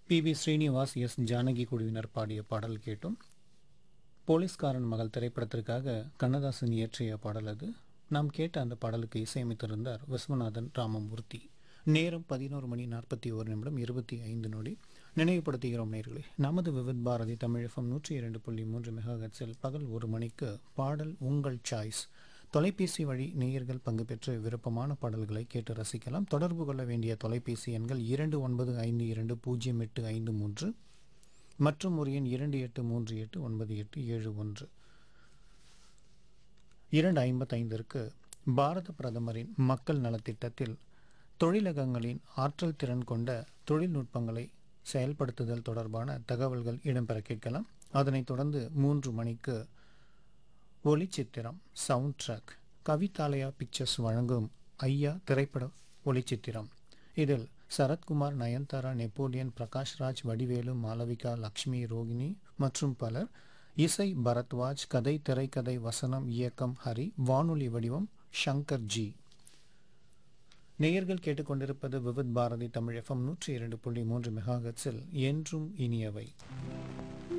B B Srinivas S Janaki குழுவினர் பாடிய பாடல் கேட்டும் போலீஸ்காரன் மகள் திரைப்படத்திற்காக கண்ணதாசன் இயற்றிய பாடல் அது நாம் கேட்ட அந்த பாடலுக்கு இசையமைத்திருந்தார் விஸ்வநாதன் ராமமூர்த்தி நேரம் பதினோரு மணி நாற்பத்தி ஒரு நிமிடம் இருபத்தி ஐந்து நொடி நினைவுபடுத்துகிறோம் நேர்களே நமது விவித் பாரதி தமிழகம் நூற்றி இரண்டு புள்ளி மூன்று மெகாஹெட்ஸில் பகல் ஒரு மணிக்கு பாடல் உங்கள் சாய்ஸ் தொலைபேசி வழி நேயர்கள் பங்கு பெற்று விருப்பமான பாடல்களை கேட்டு ரசிக்கலாம் தொடர்பு கொள்ள வேண்டிய தொலைபேசி எண்கள் இரண்டு ஒன்பது ஐந்து இரண்டு பூஜ்ஜியம் எட்டு ஐந்து மூன்று மற்றும் ஒரு எண் இரண்டு எட்டு மூன்று எட்டு ஒன்பது எட்டு ஏழு ஒன்று இரண்டு ஐம்பத்தைந்திற்கு பாரத பிரதமரின் மக்கள் நலத்திட்டத்தில் தொழிலகங்களின் ஆற்றல் திறன் கொண்ட தொழில்நுட்பங்களை செயல்படுத்துதல் தொடர்பான தகவல்கள் இடம்பெற கேட்கலாம் அதனைத் தொடர்ந்து மூன்று மணிக்கு ஒளிச்சித்திரம் சவுண்ட் ட்ராக் கவிதாலயா பிக்சர்ஸ் வழங்கும் ஐயா திரைப்பட ஒளிச்சித்திரம் இதில் சரத்குமார் நயன்தாரா நெப்போலியன் பிரகாஷ்ராஜ் வடிவேலு மாளவிகா லக்ஷ்மி ரோகிணி மற்றும் பலர் இசை பரத்வாஜ் கதை திரைக்கதை வசனம் இயக்கம் ஹரி வானொலி வடிவம் ஷங்கர் ஜி நேயர்கள் கேட்டுக்கொண்டிருப்பது விவித் பாரதி தமிழ் எஃப்எம் நூற்றி இரண்டு புள்ளி மூன்று மெகாஹெட்ஸில் என்றும் இனியவை